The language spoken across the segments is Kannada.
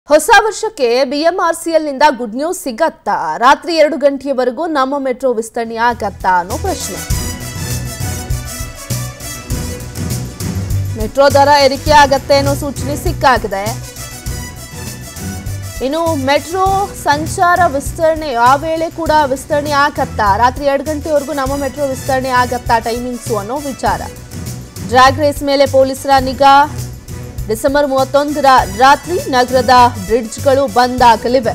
ಹೊಸ ವರ್ಷಕ್ಕೆ ಬಿಎಂಆರ್ಸಿಎಲ್ನಿಂದ ಗುಡ್ ನ್ಯೂಸ್ ಸಿಗತ್ತಾ ರಾತ್ರಿ ಎರಡು ಗಂಟೆಯವರೆಗೂ ನಮ್ಮ ಮೆಟ್ರೋ ವಿಸ್ತರಣೆ ಆಗತ್ತಾ ಅನ್ನೋ ಪ್ರಶ್ನೆ ಮೆಟ್ರೋ ದರ ಏರಿಕೆ ಆಗತ್ತೆ ಅನ್ನೋ ಸೂಚನೆ ಸಿಕ್ಕಾಗಿದೆ ಇನ್ನು ಮೆಟ್ರೋ ಸಂಚಾರ ವಿಸ್ತರಣೆ ಆ ವೇಳೆ ಕೂಡ ವಿಸ್ತರಣೆ ಆಗತ್ತಾ ರಾತ್ರಿ ಎರಡು ಗಂಟೆವರೆಗೂ ನಮ್ಮ ಮೆಟ್ರೋ ವಿಸ್ತರಣೆ ಆಗತ್ತಾ ಟೈಮಿಂಗ್ಸು ಅನ್ನೋ ವಿಚಾರ ಡ್ರ್ಯಾಗ್ ರೇಸ್ ಮೇಲೆ ಪೊಲೀಸರ ನಿಗಾ ಡಿಸೆಂಬರ್ ಮೂವತ್ತೊಂದರ ರಾತ್ರಿ ನಗರದ ಬ್ರಿಡ್ಜ್ಗಳು ಬಂದ್ ಆಗಲಿವೆ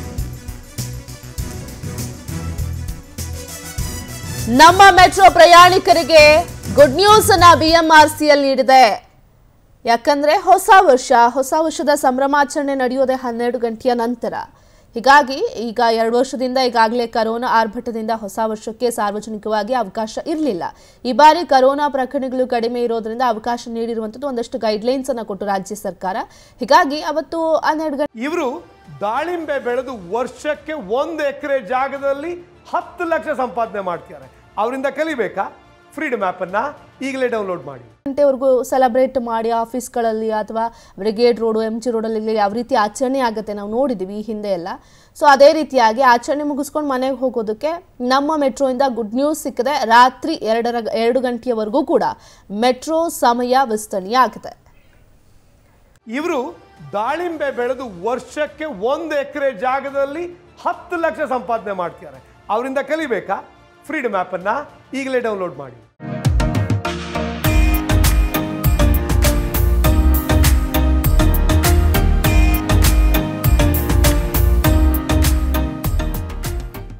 ನಮ್ಮ ಮೆಟ್ರೋ ಪ್ರಯಾಣಿಕರಿಗೆ ಗುಡ್ ನ್ಯೂಸ್ ಅನ್ನ ಬಿಎಂಆರ್ಸಿಎಲ್ ನೀಡಿದೆ ಯಾಕಂದ್ರೆ ಹೊಸ ವರ್ಷ ಹೊಸ ವರ್ಷದ ಸಂಭ್ರಮಾಚರಣೆ ನಡೆಯೋದೇ ಹನ್ನೆರಡು ಗಂಟೆಯ ನಂತರ ಹೀಗಾಗಿ ಈಗ ಎರಡು ವರ್ಷದಿಂದ ಈಗಾಗಲೇ ಕರೋನಾ ಆರ್ಭಟದಿಂದ ಹೊಸ ವರ್ಷಕ್ಕೆ ಸಾರ್ವಜನಿಕವಾಗಿ ಅವಕಾಶ ಇರಲಿಲ್ಲ ಈ ಬಾರಿ ಕರೋನಾ ಪ್ರಕರಣಗಳು ಕಡಿಮೆ ಇರೋದ್ರಿಂದ ಅವಕಾಶ ನೀಡಿರುವಂಥದ್ದು ಒಂದಷ್ಟು ಗೈಡ್ಲೈನ್ಸ್ ಅನ್ನ ಕೊಟ್ಟು ರಾಜ್ಯ ಸರ್ಕಾರ ಹೀಗಾಗಿ ಅವತ್ತು ಹನ್ನೆರಡು ಗಂಟೆ ಇವರು ದಾಳಿಂಬೆ ಬೆಳೆದು ವರ್ಷಕ್ಕೆ ಒಂದು ಎಕರೆ ಜಾಗದಲ್ಲಿ ಹತ್ತು ಲಕ್ಷ ಸಂಪಾದನೆ ಮಾಡ್ತಿದ್ದಾರೆ ಅವರಿಂದ ಕಲಿಬೇಕಾ ಫ್ರೀಡಮ್ ಅನ್ನ ಈಗಲೇ ಡೌನ್ಲೋಡ್ ಮಾಡಿ ಗಂಟೆವರೆಗೂ ಸೆಲೆಬ್ರೇಟ್ ಮಾಡಿ ಆಫೀಸ್ಗಳಲ್ಲಿ ಅಥವಾ ಬ್ರಿಗೇಡ್ ರೋಡು ಎಮ್ ಜಿ ರೋಡಲ್ಲಿ ಯಾವ ರೀತಿ ಆಚರಣೆ ಆಗುತ್ತೆ ನಾವು ನೋಡಿದ್ದೀವಿ ಈ ಹಿಂದೆ ಎಲ್ಲ ಸೊ ಅದೇ ರೀತಿಯಾಗಿ ಆಚರಣೆ ಮುಗಿಸ್ಕೊಂಡು ಮನೆಗೆ ಹೋಗೋದಕ್ಕೆ ನಮ್ಮ ಮೆಟ್ರೋಯಿಂದ ಗುಡ್ ನ್ಯೂಸ್ ಸಿಕ್ಕಿದೆ ರಾತ್ರಿ ಎರಡರ ಎರಡು ಗಂಟೆಯವರೆಗೂ ಕೂಡ ಮೆಟ್ರೋ ಸಮಯ ವಿಸ್ತರಣೆ ಆಗಿದೆ ಇವರು ದಾಳಿಂಬೆ ಬೆಳೆದು ವರ್ಷಕ್ಕೆ ಒಂದು ಎಕರೆ ಜಾಗದಲ್ಲಿ ಹತ್ತು ಲಕ್ಷ ಸಂಪಾದನೆ ಮಾಡ್ತಿದ್ದಾರೆ ಅವರಿಂದ ಕಲಿಬೇಕಾ ಫ್ರೀಡಮ್ ಅನ್ನ ಈಗಲೇ ಡೌನ್ಲೋಡ್ ಮಾಡಿ